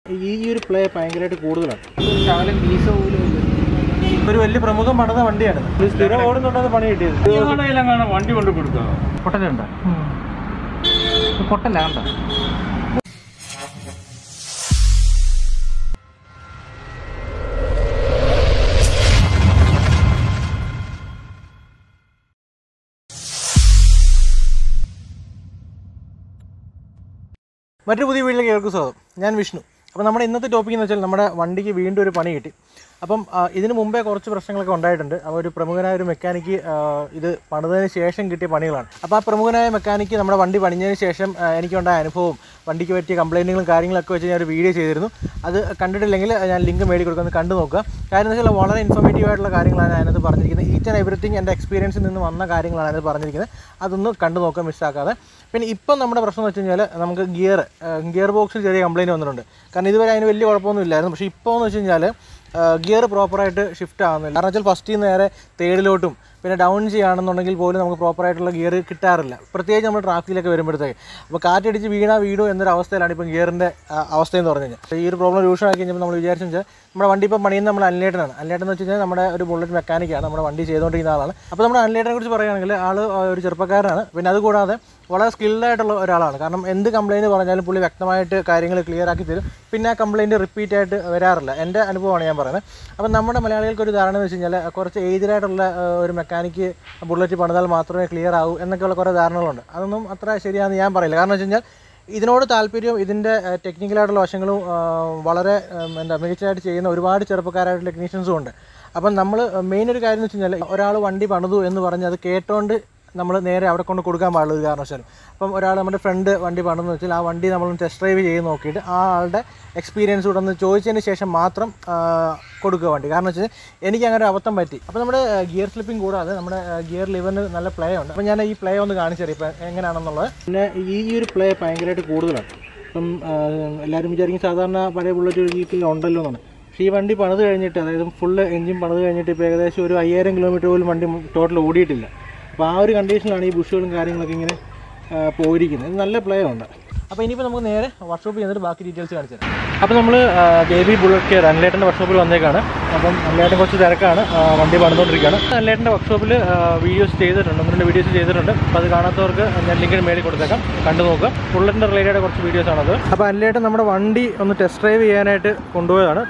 ഈ ഒരു പ്ലേ ഭയങ്കരമായിട്ട് കൂടുതലാണ് ശകലം ഗ്രീസ് പോലും ഇല്ല. ഒരു വലിയ പ്രമുഖം പണിത വണ്ടിയാണ് ഇത് സ്ഥിരം ഓടുന്നുണ്ടത് പണി കിട്ടിയത് ഞങ്ങളുടെയിലങ്ങനെ വണ്ടി കൊണ്ട് കൊടുക്കാം പൊട്ടലുണ്ടോ പൊട്ടല്ല കണ്ടോ മറ്റൊരു പുതിയ വീട്ടിലേക്ക് ഏവർക്കും സ്വാഗതം ഞാൻ വിഷ്ണു അപ്പോൾ നമ്മുടെ ഇന്നത്തെ ടോപ്പിക് എന്ന് വെച്ചാൽ നമ്മുടെ വണ്ടിക്ക് വീണ്ടും ഒരു പണി കിട്ടി അപ്പം ആ, ഇതിന് മുമ്പേ കുറച്ച് പ്രശ്നങ്ങളൊക്കെ ഉണ്ടായിട്ടുണ്ട് അപ്പോൾ ഒരു പ്രമുഖനായ ഒരു മെക്കാനിക്ക് ആ, ഇത് പണിതതിന് ശേഷം കിട്ടിയ പണികളാണ് അപ്പോൾ ആ പ്രമുഖനായ മെക്കാനിക്ക് നമ്മുടെ വണ്ടി പണിഞ്ഞതിന് ശേഷം ആ, എനിക്കുണ്ടായ അനുഭവവും വണ്ടിക്ക് പറ്റിയ കംപ്ലൈൻറ്റുകളും കാര്യങ്ങളൊക്കെ വെച്ച് ഞാൻ ഒരു വീഡിയോ ചെയ്തിരുന്നു അത് കണ്ടിട്ടില്ലെങ്കിൽ ഞാൻ ലിങ്ക് മേടി കൊടുക്കുന്നത് കണ്ടു നോക്കുക കാര്യം എന്ന് വെച്ചാൽ വളരെ ഇൻഫോർമേറ്റീവ് ആയിട്ടുള്ള കാര്യങ്ങളാണ് അതിനകത്ത് പറഞ്ഞിരിക്കുന്നത് ഈച്ച് ആൻഡ് എവറിത്തിങ് എൻ്റെ എക്സ്പീരിയൻസിൽ നിന്ന് വന്ന കാര്യങ്ങളാണ് അതിനകത്ത് പറഞ്ഞിരിക്കുന്നത് അതൊന്ന് കണ്ടു നോക്കുക മിസ്സാക്കാതെ പിന്നെ ഇപ്പം നമ്മുടെ പ്രശ്നം എന്ന് വെച്ച് കഴിഞ്ഞാൽ നമുക്ക് ഗിയർ ഗിയർ ബോക്സിൽ ചെറിയ കംപ്ലൈൻറ്റ് വന്നിട്ടുണ്ട് കാരണം ഇതുവരെ അതിന് വലിയ കുഴപ്പമൊന്നും ഇല്ലായിരുന്നു പക്ഷേ ഇപ്പോൾ എന്ന് വെച്ച് കഴിഞ്ഞാൽ ഗിയർ പ്രോപ്പറായിട്ട് ഷിഫ്റ്റ് ആവുന്നില്ല കാരണം വെച്ചാൽ ഫസ്റ്റിൽ നിന്ന് നേരെ തേർഡിലോട്ടും പിന്നെ ഡൗൺ ചെയ്യുകയാണെന്നുണ്ടെങ്കിൽ പോലും നമുക്ക് പ്രോപ്പറായിട്ടുള്ള ഗിയർ കിട്ടാറില്ല പ്രത്യേകിച്ച് നമ്മൾ ട്രാഫിക്കിലൊക്കെ വരുമ്പോഴത്തേക്ക് അപ്പോൾ കാറ്റടിച്ച് വീണാ വീടോ എന്നൊരു അവസ്ഥയിലാണ് ഇപ്പം ഗിയറിൻ്റെ അവസ്ഥ എന്ന് പറഞ്ഞു കഴിഞ്ഞാൽ ഈ ഒരു പ്രോബ്ലം രൂക്ഷമാക്കി കഴിഞ്ഞപ്പോൾ നമ്മൾ വിചാരിച്ചു വെച്ചാൽ നമ്മുടെ വണ്ടി ഇപ്പം പണിയുന്ന നമ്മൾ അനിലേട്ടനാണ് അനിലേട്ടൻ എന്ന് വെച്ച് കഴിഞ്ഞാൽ നമ്മുടെ ഒരു ബുള്ളറ്റ് മെക്കാനിക്കാണ് നമ്മുടെ വണ്ടി ചെയ്തുകൊണ്ടിരിക്കുന്ന ആളാണ് അപ്പോൾ നമ്മുടെ അനിലേട്ടനെ കുറിച്ച് പറയുകയാണെങ്കിൽ ആൾ ഒരു ചെറുപ്പക്കാരനാണ് പിന്നെ അതുകൂടാതെ വളരെ സ്കിൽഡ് ആയിട്ടുള്ള ഒരാളാണ് കാരണം എന്ത് കംപ്ലയിൻറ്റ് പറഞ്ഞാലും പുള്ളി വ്യക്തമായിട്ട് കാര്യങ്ങൾ ക്ലിയർ ആക്കി തരും പിന്നെ ആ കംപ്ലയിൻറ്റ് റിപ്പീറ്റ് ആയിട്ട് വരാറില്ല എൻ്റെ അനുഭവമാണ് ഞാൻ പറയുന്നത് അപ്പം നമ്മുടെ മലയാളികൾക്ക് ഒരു ധാരണ എന്ന് വെച്ച് കഴിഞ്ഞാൽ കുറച്ച് ഏജ്ഡായിട്ടുള്ള ഒരു മെക്കാനിക്ക് ബുള്ളറ്റ് പണിതാൽ മാത്രമേ ക്ലിയർ ആവൂ എന്നൊക്കെയുള്ള കുറേ ധാരണകളുണ്ട് അതൊന്നും അത്ര ശരിയാണെന്ന് ഞാൻ പറയില്ല കാരണം വെച്ച് കഴിഞ്ഞാൽ ഇതിനോട് താല്പര്യം ഇതിൻ്റെ ടെക്നിക്കലായിട്ടുള്ള വശങ്ങളും ആ, വളരെ ഉം, എന്താ മികച്ചതായിട്ട് ചെയ്യുന്ന ഒരുപാട് ചെറുപ്പക്കാരായിട്ടുള്ള ടെക്നീഷ്യൻസും ഉണ്ട് അപ്പം നമ്മൾ മെയിൻ ഒരു കാര്യം എന്ന് വെച്ച് കഴിഞ്ഞാൽ ഒരാൾ വണ്ടി പണിതു എന്ന് പറഞ്ഞ് അത് കേട്ടോണ്ട് നമ്മൾ നേരെ അവിടെ കൊണ്ട് കൊടുക്കാൻ പാടുള്ള ഒരു കാരണവശാലും അപ്പം ഒരാൾ നമ്മുടെ ഫ്രണ്ട് വണ്ടി പണിതെന്ന് വെച്ചാൽ ആ വണ്ടി നമ്മൾ ടെസ്റ്റ് ഡ്രൈവ് ചെയ്ത് നോക്കിയിട്ട് ആ ആളുടെ എക്സ്പീരിയൻസ് കൂടെ ഒന്ന് ചോദിച്ചതിന് ശേഷം മാത്രം ആ, കൊടുക്കുക വണ്ടി കാരണം വെച്ചാൽ എനിക്ക് അങ്ങനെ ഒരു അബദ്ധം പറ്റി അപ്പോൾ നമ്മുടെ ഗിയർ സ്ലിപ്പിംഗ് കൂടാതെ നമ്മുടെ ഗിയർ ലിവറിന് നല്ല പ്ലേ ഉണ്ട് അപ്പോൾ ഞാൻ ഈ പ്ലേ ഒന്ന് കാണിച്ചു തരാം ഇപ്പം എങ്ങനെയാണെന്നുള്ളത് പിന്നെ ഈ ഒരു പ്ലേ ഭയങ്കരമായിട്ട് കൂടുതലാണ് ഇപ്പം ആ, എല്ലാവരും വിചാരിക്കും സാധാരണ പഴയ ബുള്ളറ്റ് ഒരു വീട്ടിൽ ഉണ്ടല്ലോ എന്നാണ് പക്ഷേ ഈ വണ്ടി പണിത് കഴിഞ്ഞിട്ട് അതായത് ഫുള്ള് എഞ്ചിൻ പണിത് കഴിഞ്ഞിട്ട് ഇപ്പോൾ ഏകദേശം ഒരു അയ്യായിരം കിലോമീറ്റർ പോലും വണ്ടി ടോട്ടൽ ഓടിയിട്ടില്ല അപ്പോൾ ആ ഒരു കണ്ടീഷനിലാണ് ഈ ബുഷുകളും കാര്യങ്ങളൊക്കെ ഇങ്ങനെ ആ, പോയിരിക്കുന്നത് ഇത് നല്ല പ്ലേ ഉണ്ട് അപ്പോൾ ഇനിയിപ്പോൾ നമുക്ക് നേരെ വർക്ക്ഷോപ്പിൽ ചെന്നിട്ട് ബാക്കി ഡീറ്റെയിൽസ് കാണിച്ചു തരാം അപ്പോൾ നമ്മൾ ജെ ബി ബുള്ളറ്റ് കെയർ അനിലേട്ടൻ്റെ വർക്ക്ഷോപ്പിൽ വന്നേക്കാണ് അപ്പം അനിലേട്ടൻ കുറച്ച് തിരക്കാണ് ആ, വണ്ടി പണിതുകൊണ്ടിരിക്കുകയാണ് അനിലേട്ടൻ്റെ വർക്ക്ഷോപ്പിൽ വീഡിയോസ് ചെയ്തിട്ടുണ്ട് ഒന്ന് രണ്ട് വീഡിയോസ് ചെയ്തിട്ടുണ്ട് അപ്പോൾ അത് കാണാത്തവർക്ക് ഞാൻ ലിങ്കിന് മേളിൽ കൊടുത്തേക്കാം കണ്ടു നോക്കുക ബുള്ളറ്റിൻ്റെ റിലേറ്റഡ് കുറച്ച് വീഡിയോസ് ആണത് അപ്പോൾ അനിലേട്ടൻ നമ്മുടെ വണ്ടി ഒന്ന് ടെസ്റ്റ് ഡ്രൈവ് ചെയ്യാനായിട്ട് കൊണ്ടുപോയതാണ്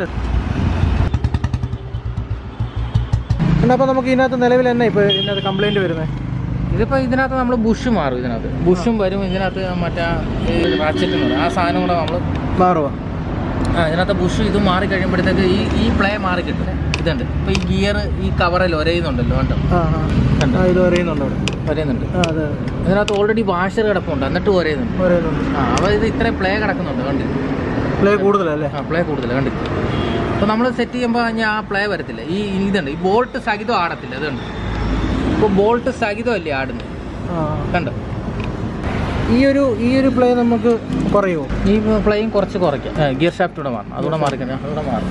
അപ്പോൾ നമുക്ക് ഇതിനകത്ത് നിലവിൽ തന്നെ ഇപ്പോൾ ഇതിനകത്ത് കംപ്ലയിൻറ്റ് വരുന്നത് ഇതിപ്പോ ഇതിനകത്ത് നമ്മൾ ബുഷ് മാറും ഇതിനകത്ത് ബുഷും വരും ഇതിനകത്ത് മറ്റേ റാച്ചറ്റ് എന്ന് പറയും ആ സാധനം കൂടെ നമ്മൾ മാറുമോ ആ ഇതിനകത്ത് ബുഷ് ഇത് മാറി കഴിയുമ്പോഴത്തേക്ക് ഈ ഈ പ്ലേ മാറി കിട്ടും ഇതുണ്ട് ഇപ്പൊ ഈ ഗിയർ ഈ കവറിൽ ഒരയുന്നുണ്ടല്ലോ കണ്ടോ ആ ആ. ആ ഇത് അറിയുന്നുണ്ട് അവിടെ ഒരയുന്നുണ്ട് ആ അതെ ഇതിനകത്ത് ഓൾറെഡി വാഷർ കിടപ്പുണ്ട് എന്നിട്ട് ഒരയുന്നുണ്ട് അറിയുന്നുണ്ട് ആ അപ്പോൾ ഇത് ഇത്രയും പ്ലേ കിടക്കുന്നുണ്ട് കണ്ടി പ്ലേ കൂടുതലല്ലേ ആ പ്ലേ കൂടുതൽ കണ്ടി അപ്പോൾ നമ്മൾ സെറ്റ് ചെയ്യുമ്പോൾ ഞാൻ ആ പ്ലേ വരത്തില്ല ഈ ഇതുണ്ട് ഈ ബോൾട്ട് സഹിതം ആടത്തില്ല അതുണ്ട് ഇപ്പോൾ ബോൾട്ട് സഹിതമല്ലേ ആടുന്നത് ആ കണ്ടോ ഈ ഒരു ഈ ഒരു പ്ലേ നമുക്ക് കുറയുമോ ഈ പ്ലേയും കുറച്ച് കുറയ്ക്കാം ഗിയർ ഷാഫ്റ്റ് കൂടെ മാറണം അതുകൂടെ മാറിക്കഴിഞ്ഞാൽ അതുകൂടെ മാറും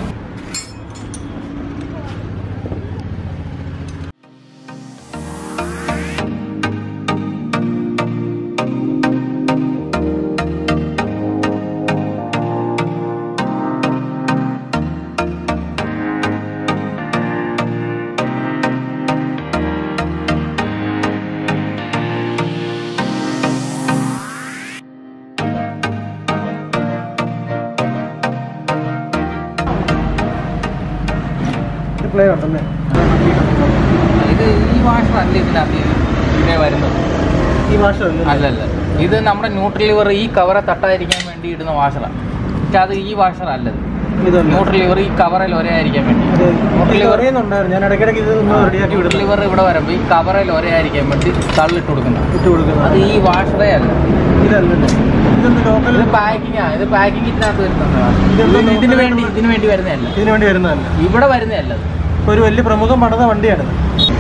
പ്ലേ ഉണ്ടല്ലേ ഇത് ഈ വാഷർ അല്ല ഇതിനകത്ത് ഇതേ വരുന്നത് ഈ ഭാഷ അല്ലല്ല ഇത് നമ്മുടെ ന്യൂട്രൽ ലിവർ ഈ കവറെ തട്ടാതിരിക്കാൻ വേണ്ടി ഇടുന്ന വാഷറാണ് പക്ഷെ അത് ഈ വാഷർ അല്ലത് ഇതല്ല ന്യൂട്രൽ ലിവർ ഈ കവറിൽ ഒരേ ആയിരിക്കാൻ വേണ്ടി ഇത് അറിയുന്നുണ്ടായിരുന്നു ഞാൻ ഇടയ്ക്കിടയ്ക്ക് ഇത് ഒന്ന് റെഡിയാക്കി ന്യൂട്രൽ വിടുന്നു ലിവർ ഇവിടെ വരുമ്പോൾ ഈ കവറിൽ ഒരേ ആയിരിക്കാൻ വേണ്ടി തള്ളിട്ട് കൊടുക്കുന്നത് ഇട്ട് കൊടുക്കുന്നത് അത് ഈ വാഷറേ അല്ല ഇതല്ലല്ലേ ഇതൊന്ന് ലോക്കൽ ഇത് പാക്കിംഗ് ആണ് ഇത് പാക്കിംഗ് ഇതിനകത്ത് വരുന്നതാണ് ഇതെന്താ ഇത് ഇതിന് വേണ്ടി ഇതിന് വേണ്ടി വരുന്നതല്ല ഇതിനു വേണ്ടി വരുന്നതല്ല ഇവിടെ വരുന്നതല്ല അത് ഇപ്പൊ ഒരു വലിയ പ്രമുഖം പണിത വണ്ടിയാണിത്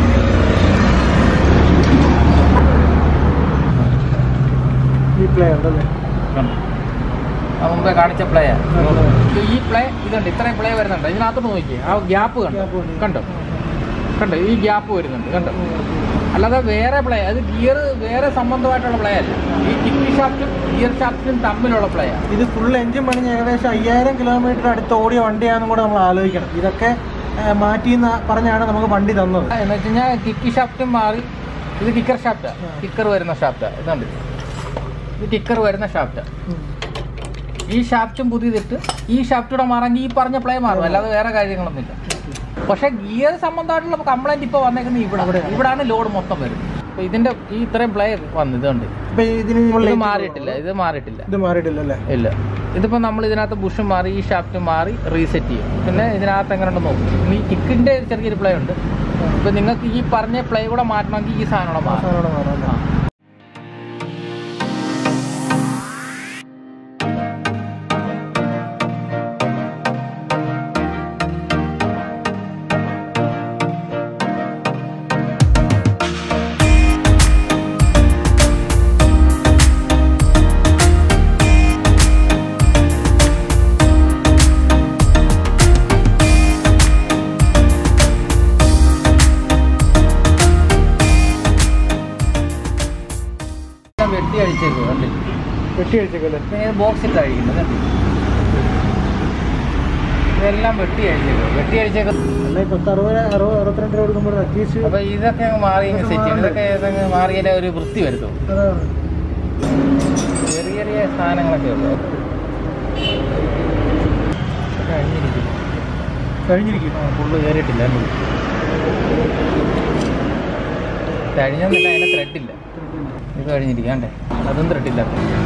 ഈ പ്ലേ ഉണ്ടല്ലേ കണ്ടോ? ആ മുമ്പേ കാണിച്ച പ്ലേ ഈ പ്ലേ ഇതുണ്ട് ഇത്രയും പ്ലേ വരുന്നുണ്ട് ഇതിനകത്തോട്ട് നോക്കിയേ ആ ഗ്യാപ്പ് കണ്ടോ Gap ഉണ്ട്. കണ്ടോ കണ്ടോ ഈ ഗ്യാപ്പ് വരുന്നുണ്ട് കണ്ടോ അല്ലാതെ വേറെ പ്ലേ അത് ഗിയർ വേറെ സംബന്ധമായിട്ടുള്ള പ്ലേ അല്ല ഈ കിക്ക് ഷാഫ്റ്റും ഗിയർ ഷാഫ്റ്റും തമ്മിലുള്ള പ്ലേ ആണ് ഇത് ഫുൾ എഞ്ചിൻ പണിഞ്ഞ് ഏകദേശം അയ്യായിരം കിലോമീറ്റർ അടുത്ത് ഓടിയ വണ്ടിയാണെന്നും കൂടെ നമ്മൾ ആലോചിക്കണം ഇതൊക്കെ മാറ്റി പറഞ്ഞാണ് നമുക്ക് വണ്ടി തന്നത് എന്ന് വെച്ച് കഴിഞ്ഞാൽ കിക്ക് ഷാഫ്റ്റും മാറി ഇത് കിക്കർ ഷാഫ്റ്റാ കിക്കർ വരുന്ന ഷാഫ്റ്റാ ഇതുണ്ട് ഇത് കിക്കർ വരുന്ന ഷാഫ്റ്റാ ഈ ഷാഫ്റ്റും പുതിയതിട്ട് ഈ ഷാഫ്റ്റൂടെ മാറാമെങ്കിൽ ഈ പറഞ്ഞ പ്ലേ മാറും അല്ലാതെ വേറെ കാര്യങ്ങളൊന്നുമില്ല പക്ഷെ ഗിയർ സംബന്ധമായിട്ടുള്ള കംപ്ലൈന്റ് ഇപ്പൊ വന്നേക്കുന്നത് ഇവിടെ ഇവിടാണ് ലോഡ് മൊത്തം വരുന്നത് അപ്പൊ ഇതിന്റെ ഈ ഇത്രയും പ്ലേ വന്നു ഇതുണ്ട് ഇപ്പൊ ഇതിന് നമ്മൾ ഇത് മാറിയിട്ടില്ല ഇത് മാറിയിട്ടില്ല ഇത് മാറിയിട്ടില്ല അല്ലേ ഇല്ല ഇതിപ്പോ നമ്മൾ ഇതിനകത്ത് ബുഷ് മാറി ഈ ഷാഫ്റ്റ് മാറി റീസെറ്റ് ചെയ്യും പിന്നെ ഇതിനകത്ത് എങ്ങനെ ഉണ്ടെന്ന് നോക്കും ഇനി ഈ കിക്കിന്റെ ചെറിയൊരു പ്ലേ ഉണ്ട് ഇപ്പൊ നിങ്ങൾക്ക് ഈ പറഞ്ഞ പ്ലേ കൂടെ മാറ്റണമെങ്കിൽ ഈ സാധനം കൂടെ മാറും സാധനം മാറാം അല്ലേ? ആ. ഞാൻ വെട്ടി അഴിച്ചേക്കും കണ്ടില്ലേ വെട്ടി അടിച്ചേക്കല്ലേ ബോക്സിൽ കഴിക്കുന്നത് ഇതെല്ലാം വെട്ടി അഴിച്ചേക്കും വെട്ടി അഴിച്ചേക്കും അല്ല പത്ത് അറുപത് അറുപത് അറുപത്തിരണ്ട് രൂപ കൊടുക്കുമ്പോൾ അറ്റ്ലീസ്റ്റ് അപ്പൊ ഇതൊക്കെ അങ്ങ് മാറി അങ്ങ് സെറ്റ് ചെയ്യും ഇതൊക്കെ ഇതങ്ങ് മാറിയാലേ ഒരു വൃത്തി വരുത്തും അതാണ് ചെറിയ ചെറിയ സാധനങ്ങളൊക്കെ ഉള്ളു കഴിഞ്ഞിരിക്കും കഴിഞ്ഞിരിക്കും ഫുള്ള് കയറിയിട്ടില്ല കഴിഞ്ഞൊന്നുമില്ല അതിന് ത്രെഡില്ല ഇത് കഴിഞ്ഞിരിക്കാണ്ടേ അതും ത്രെഡില്ല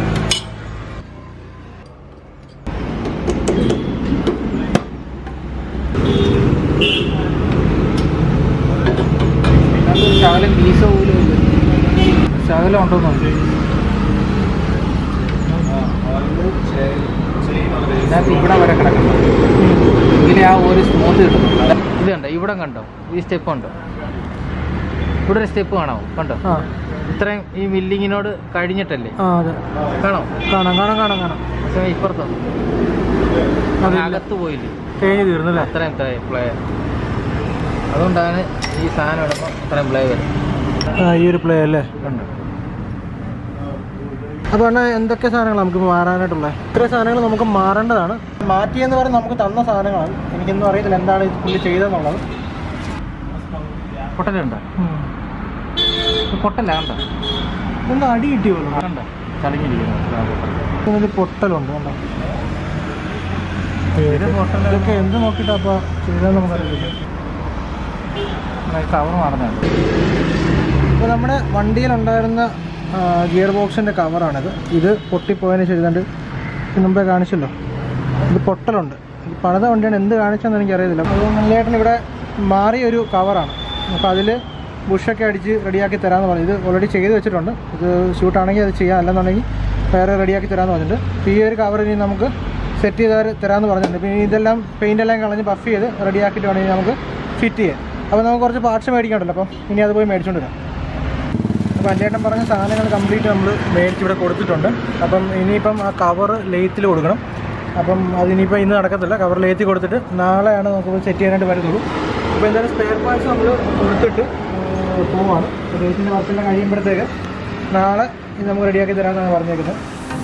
ശകലം പീസോ പോലും ഇല്ല ശകലം ഉണ്ടോന്നുണ്ട് ഇതിനകത്ത് ഇവിടെ വരെ കിടക്കുന്നു ഇതിലെ ആ ഒരു സ്മൂത്ത് കിട്ടുന്നു ഇത് കണ്ടോ ഇവിടെ കണ്ടോ ഈ സ്റ്റെപ്പ് ഉണ്ടോ ഇവിടെ ഒരു സ്റ്റെപ്പ് കാണാമോ കണ്ടോ ആ ഇത്രയും ഈ മില്ലിങ്ങിനോട് കഴിഞ്ഞിട്ടല്ലേ ആ അതെ കാണോ കാണാം കാണാം കാണാം കാണാം പക്ഷേ ഇപ്പുറത്തോ അതില്ല. അകത്ത് പോയില്ലേ കഴിഞ്ഞ് തീർന്നല്ലേ അത്രയും പ്ലേ അതുകൊണ്ടാണ് ഈ സാധനം ഇടുമ്പോൾ അത്രയും പ്ലേ വരുന്നത് ആ ഈ ഒരു പ്ലേ അല്ലേ കണ്ടോ അപ്പോൾ അണ്ണാ എന്തൊക്കെ സാധനങ്ങൾ നമുക്ക് മാറാനായിട്ടുള്ളത് ഇത്ര സാധനങ്ങൾ നമുക്ക് മാറേണ്ടതാണ് മാറ്റിയെന്ന് പറഞ്ഞ് നമുക്ക് തന്ന സാധനങ്ങളാണ് എനിക്കൊന്നും അറിയത്തില്ല എന്താണ് ഇത് പുള്ളി ചെയ്തതെന്നുള്ളത് പൊട്ടലുണ്ടോ ഇത് പൊട്ടല്ല കണ്ടോ ഒന്ന് അടി കിട്ടിയുള്ളൂ കണ്ടോ ചളിഞ്ഞിരിക്കുന്നു ആ പൊട്ടൽ. ഇതിൽ പൊട്ടലുണ്ട് കണ്ടോ ഇത് പൊട്ടൽ ഇതൊക്കെ എന്ത് നോക്കിയിട്ടാ അപ്പോൾ ചെയ്തതെന്ന് നമുക്കറിയില്ല കവർ മാറുന്നുണ്ട് ഇപ്പോൾ നമ്മുടെ വണ്ടിയിലുണ്ടായിരുന്ന ഗിയർ ബോക്സിൻ്റെ കവറാണിത് ഇത് പൊട്ടിപ്പോയതിന് ശേഷം ഇതാണ്ട് ഇത് മുമ്പേ കാണിച്ചല്ലോ ഇത് പൊട്ടലുണ്ട് ഈ പണിത വണ്ടിയാണ് എന്ത് കാണിച്ചതെന്ന് എനിക്കറിയത്തില്ല അപ്പോൾ നല്ലേട്ടൻ ഇവിടെ മാറിയ ഒരു കവറാണ് അപ്പോൾ അതിൽ ബുഷൊക്കെ അടിച്ച് റെഡിയാക്കി തരാമെന്ന് പറഞ്ഞു ഇത് ഓൾറെഡി ചെയ്ത് വെച്ചിട്ടുണ്ട് ഇത് ഷൂട്ടാണെങ്കിൽ അത് ചെയ്യാം അല്ലെന്നുണ്ടെങ്കിൽ വേറെ റെഡിയാക്കി തരാമെന്ന് പറഞ്ഞിട്ടുണ്ട് അപ്പോൾ ഈ ഒരു കവർ ഇനി നമുക്ക് സെറ്റ് ചെയ്ത് തരാമെന്ന് പറഞ്ഞിട്ടുണ്ട് പിന്നെ ഇതെല്ലാം പെയിൻ്റ് എല്ലാം കളഞ്ഞ് ബഫ് ചെയ്ത് റെഡിയാക്കിയിട്ട് വേണമെങ്കിൽ നമുക്ക് ഫിറ്റ് ചെയ്യാം അപ്പോൾ നമുക്ക് കുറച്ച് പാർട്സ് മേടിക്കണ്ടല്ലോ അപ്പം ഇനി അത് പോയി മേടിച്ചുകൊണ്ട് വരാം അപ്പോൾ അഞ്ചേട്ടൻ പറഞ്ഞ സാധനങ്ങൾ കംപ്ലീറ്റ് നമ്മൾ മേടിച്ച് ഇവിടെ കൊടുത്തിട്ടുണ്ട് അപ്പം ഇനിയിപ്പം ആ കവർ ലെയ്ത്തിൽ കൊടുക്കണം അപ്പം അതിനിപ്പോൾ ഇന്ന് നടക്കത്തില്ല കവർ ലെയ്ത്തിൽ കൊടുത്തിട്ട് നാളെയാണ് നമുക്ക് സെറ്റ് ചെയ്യാനായിട്ട് വരത്തുള്ളൂ അപ്പോൾ എന്തായാലും സ്പെയർ പാർട്സ് നമ്മൾ കൊടുത്തിട്ട് ആ, പോവാണ് ലെയ്ത്തിൻ്റെ വർക്കെല്ലാം കഴിയുമ്പോഴത്തേക്ക് നാളെ ഇത് നമുക്ക് റെഡിയാക്കി തരാമെന്നാണ് പറഞ്ഞേക്കുന്നത്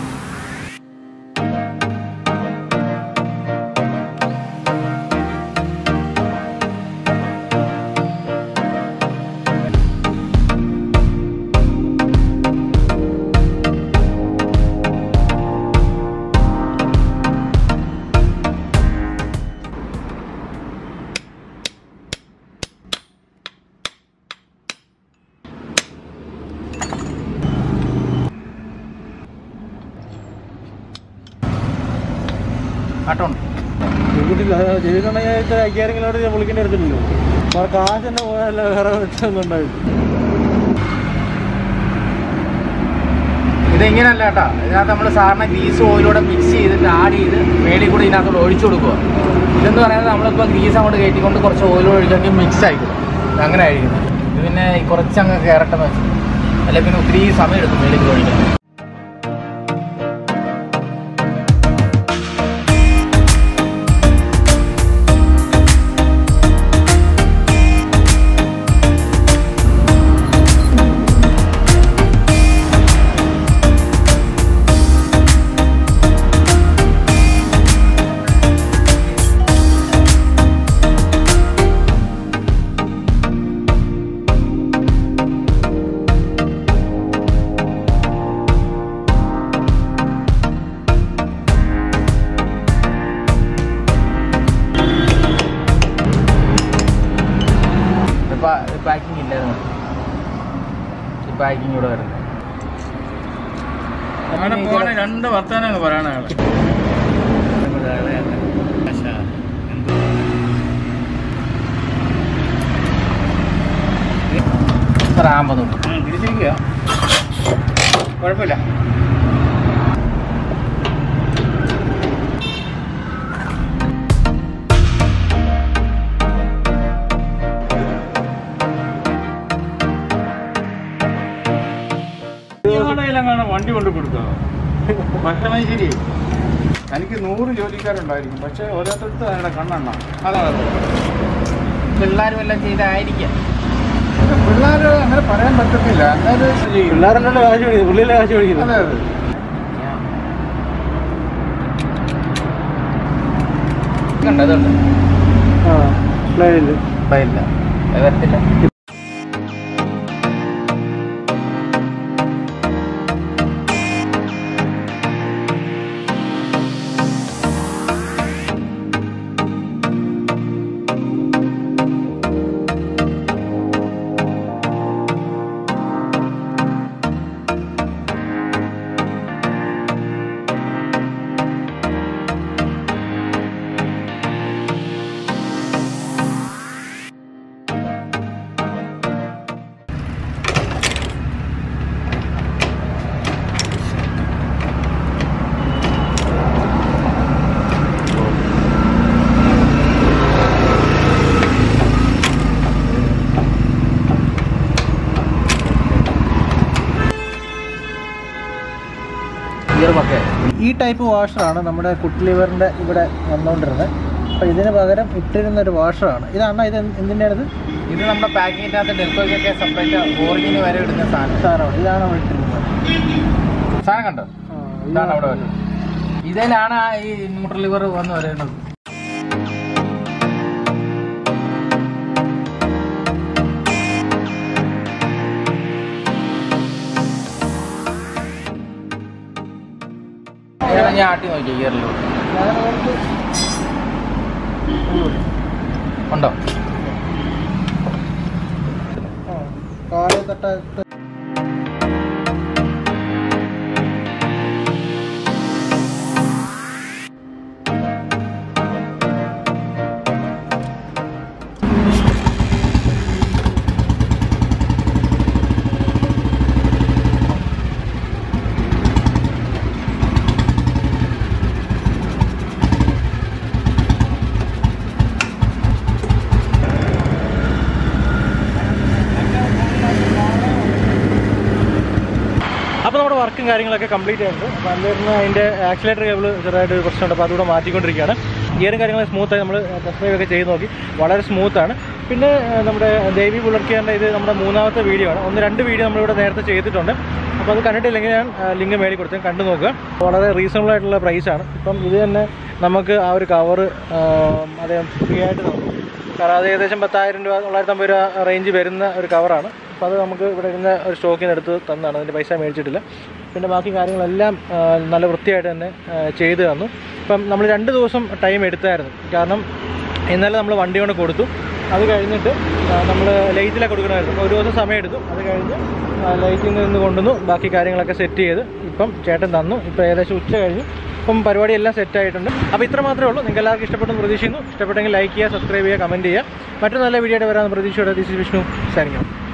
ആട്ടമുണ്ട് ചെയ്തിട്ടില്ല ചെയ്തിട്ടുണ്ടെങ്കിൽ അയ്യായിരം കിലോമീറ്റർ ഞാൻ വിളിക്കേണ്ടി എടുത്തില്ലല്ലോ അപ്പോൾ കാശ് തന്നെ പോയാലോ വേറെ ഒന്നും ഉണ്ടാവില്ല ഇതിങ്ങനല്ല കേട്ടോ ഇതിനകത്ത് നമ്മൾ സാറിന് ഗ്രീസ് ഓയിലൂടെ മിക്സ് ചെയ്തിട്ട് ആഡ് ചെയ്ത് മേളിൽ കൂടെ ഇതിനകത്തോട് ഒഴിച്ചു കൊടുക്കുക ഇതെന്ന് പറയുന്നത് നമ്മളിപ്പോൾ ഗ്രീസ് അങ്ങോട്ട് കയറ്റിക്കൊണ്ട് കുറച്ച് ഓയിൽ ഒഴിച്ചെങ്കിൽ മിക്സ് ആയിക്കോളും ഇത് അങ്ങനെ ആയിരിക്കും ഇത് പിന്നെ ഈ കുറച്ചങ്ങ് കയറട്ടെന്ന് വെച്ചു അല്ലെ പിന്നെ ഒത്തിരി സമയം എടുക്കും മേളിൽ കൂടെ ഒഴിക്കാൻ പാക്കിംഗ് കൂടെ വരുന്നത് അങ്ങനെ പോവാണ് രണ്ട് വർത്താനം പറയണ ആള് റാമ്പൊന്നും തിരിച്ചിരിക്കുക കുഴപ്പമില്ല കാണാൻ വണ്ടി കൊണ്ട് കൊടുക്കുക ഭക്ഷണം ശരി എനിക്ക് നൂറ് ജോലിക്കാരുണ്ടായിരിക്കും പക്ഷെ ഓരോരുത്തർക്ക് അതിന്റെ കണ്ണെണ്ണ അതാണ് പിള്ളേരും എല്ലാം ചെയ്തായിരിക്കാം പിള്ളേർ അങ്ങനെ പറയാൻ പറ്റത്തില്ല എന്തായാലും ചെയ്യും പിള്ളേരല്ലേ കാശ് പിടിക്കുന്നത് പുള്ളിയല്ലേ കാശ് പിടിക്കുന്നത് അതെ അതെ കണ്ടോ അതുണ്ട് ആ മനസ്സിലായില്ലേ ഇല്ല അത് വരത്തില്ല ഗിയറുമൊക്കെ ഈ ടൈപ്പ് വാഷറാണ് നമ്മുടെ കുട്ടി ലിവറിൻ്റെ ഇവിടെ വന്നുകൊണ്ടിരുന്നത് അപ്പോൾ ഇതിന് പകരം ഇട്ടിരുന്ന ഒരു വാഷറാണ് ഇതാണ് ഇത് എന്തിൻ്റെയാണ് ഇത് ഇത് നമ്മുടെ പാക്കിങ്ങിനകത്ത് ഡെൽക്കോയ്ക്കൊക്കെ സെപ്പറേറ്റ് ഓറിജിന് വരെ ഇടുന്ന സാധനം സാധനമാണ് ഇതാണ് നമ്മൾ ഇട്ടിരുന്നത് സാധനം കണ്ടോ ആ, ഇതാണ് അവിടെ വരുന്നത് ഇതിലാണ് ആ ഈ ന്യൂട്രൽ ലിവർ വന്ന് വരുന്നത് ഇതാണ് ഞാൻ ആട്ടി നോക്കി ഗിയറിൽ ഞാൻ ഓർത്ത് ഉണ്ടോ ആ, കാല് തട്ട അപ്പോൾ നമ്മുടെ വർക്കും കാര്യങ്ങളൊക്കെ കംപ്ലീറ്റ് ആയിട്ടുണ്ട് അപ്പോൾ അതിലിരുന്ന് അതിൻ്റെ ആക്സിലേറ്റർ കേബിൾ ചെറുതായിട്ട് ഒരു പ്രശ്നമുണ്ട് അപ്പോൾ അതുകൂടെ മാറ്റിക്കൊണ്ടിരിക്കുകയാണ് ഗിയറും കാര്യങ്ങളും സ്മൂത്തായി നമ്മൾ ടെസ്റ്റ് ഡ്രൈവ് ഒക്കെ ചെയ്ത് നോക്കി വളരെ സ്മൂത്താണ് പിന്നെ ആ, നമ്മുടെ ദേവി പുലർക്കിയാൻ്റെ ഇത് നമ്മുടെ മൂന്നാമത്തെ വീഡിയോ ആണ് ഒന്ന് രണ്ട് വീഡിയോ നമ്മളിവിടെ നേരത്തെ ചെയ്തിട്ടുണ്ട് അപ്പോൾ അത് കണ്ടിട്ടില്ലെങ്കിൽ ഞാൻ ലിങ്ക് മേടി കൊടുത്ത് കണ്ടു നോക്കുക വളരെ റീസണബിൾ ആയിട്ടുള്ള പ്രൈസാണ് ഇപ്പം ഇത് തന്നെ നമുക്ക് ആ ഒരു കവർ അദ്ദേഹം ഫ്രീ ആയിട്ട് തന്നു കാരണം അത് ഏകദേശം പത്തായിരം രൂപ തൊള്ളായിരത്തമ്പത് രൂപ റേഞ്ച് വരുന്ന ഒരു കവറാണ് അപ്പോൾ അത് നമുക്ക് ഇവിടെ ഇരുന്ന ഒരു സ്റ്റോക്കിൽ നിന്ന് എടുത്ത് തന്നതാണ് അതിൻ്റെ പൈസ മേടിച്ചിട്ടില്ല പിന്നെ ബാക്കി കാര്യങ്ങളെല്ലാം ആ, നല്ല വൃത്തിയായിട്ട് തന്നെ ആ, ചെയ്തു തന്നു ഇപ്പം നമ്മൾ രണ്ട് ദിവസം ടൈം എടുത്തായിരുന്നു കാരണം ഇന്നലെ നമ്മൾ വണ്ടി കൊണ്ട് കൊടുത്തു അത് കഴിഞ്ഞിട്ട് നമ്മൾ ലൈറ്റിലൊക്കെ കൊടുക്കണമായിരുന്നു അപ്പോൾ ഒരു ദിവസം സമയം എടുത്തു അത് കഴിഞ്ഞ് ലൈറ്റിൽ നിന്ന് കൊണ്ടുവന്നു ബാക്കി കാര്യങ്ങളൊക്കെ സെറ്റ് ചെയ്ത് ഇപ്പം ചേട്ടൻ തന്നു ഇപ്പോൾ ഏകദേശം ഉച്ച കഴിഞ്ഞു ഇപ്പം പരിപാടി എല്ലാം സെറ്റ് ആയിട്ടുണ്ട് അപ്പോൾ ഇത്ര മാത്രമേ ഉള്ളൂ നിങ്ങൾക്ക് എല്ലാവർക്കും ഇഷ്ടപ്പെട്ടെന്ന് പ്രതീക്ഷിക്കുന്നു ഇഷ്ടപ്പെട്ടെങ്കിൽ ലൈക്ക് ചെയ്യുക സബ്സ്ക്രൈബ് ചെയ്യുക കമൻറ്റ് ചെയ്യുക മറ്റു നല്ല വീഡിയോ ആയിട്ട് വരാമെന്ന് പ്രതീക്ഷയോടെ ദിസ് ഇസ് വിഷ്ണു സൈനിങ്